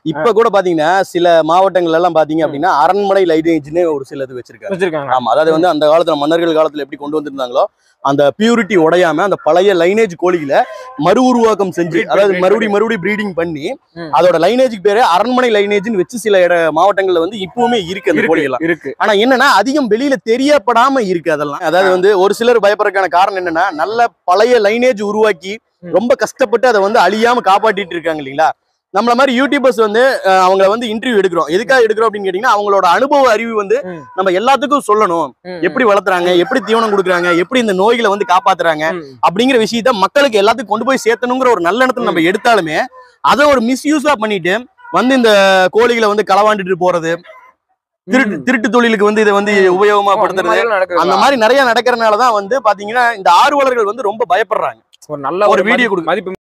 இப்ப கூட பாத்தீங்கன்னா சில மாவட்டங்கள்ல எல்லாம் பாத்தீங்க அப்படின்னா அரண்மனை லைனேஜ்னு ஒரு சிலது வச்சிருக்காங்க வச்சிருக்காங்க ஆமா அதாவது வந்து அந்த காலத்துல மன்னர்கள் காலத்துல எப்படி கொண்டு வந்திருந்தாங்களோ அந்த பியூரிட்டி உடையாம அந்த பழைய லைனேஜ் கோழிகளை மறு உருவாக்கம் செஞ்சு Breed, அதாவது breed, மறுபடியும் மறுபடியும் ப்ரீடிங் பண்ணி ம். அதோட லைனேஜுக்கு பேரு அரண்மனை லைனேஜ்னு வச்சு சில இட மாவட்டங்கள்ல வந்து இப்பவுமே இருக்கு அந்த கோழிகள் இருக்கு இருக்கு ஆனா என்னன்னா அதிகம் வெளியில தெரியப்படாம இருக்கு அதெல்லாம் அதாவது வந்து ஒரு சிலர் பயப்படுறதுக்கான காரணம் என்னன்னா நல்ல பழைய லைனேஜ் உருவாக்கி ம். ரொம்ப கஷ்டப்பட்டு அதை வந்து அழியாம காப்பாத்திட்டு இருக்காங்க இல்லைங்களா நம்மள மாதிரி யூடியூபர்ஸ் வந்து அஹ், அவங்கள வந்து இன்டர்வியூ எடுக்கிறோம் எதுக்காக எடுக்கிறோம் அப்படின்னு கேட்டீங்கன்னா அவங்களோட அனுபவ அறிவு வந்து ம். நம்ம எல்லாத்துக்கும் சொல்லணும் ம், எப்படி வளர்த்துறாங்க எப்படி தீவனம் கொடுக்குறாங்க எப்படி இந்த நோய்களை வந்து காப்பாத்துறாங்க ம். அப்படிங்கிற விஷயத்த மக்களுக்கு எல்லாத்துக்கும் கொண்டு போய் சேர்த்தணுங்கிற ஒரு நல்லெண்ணத்துல நம்ம எடுத்தாலுமே அதை ஒரு மிஸ்யூஸா பண்ணிட்டு வந்து இந்த கோழிகளை வந்து களவாண்டுட்டு போறது திருட்டு ம். திருட்டு தொழிலுக்கு வந்து இதை வந்து உபயோகமா ஓ, அந்த படுத்துறது மாதிரிலாம் நடக்குதுங்களா? அந்த மாதிரி நிறைய நடக்கிறதுனால தான் வந்து பாத்தீங்கன்னா இந்த ஆர்வலர்கள் வந்து ரொம்ப பயப்படுறாங்க ஒரு நல்ல ஒரு ஒரு video வீடியோ கொடுங்க. மதிப்பு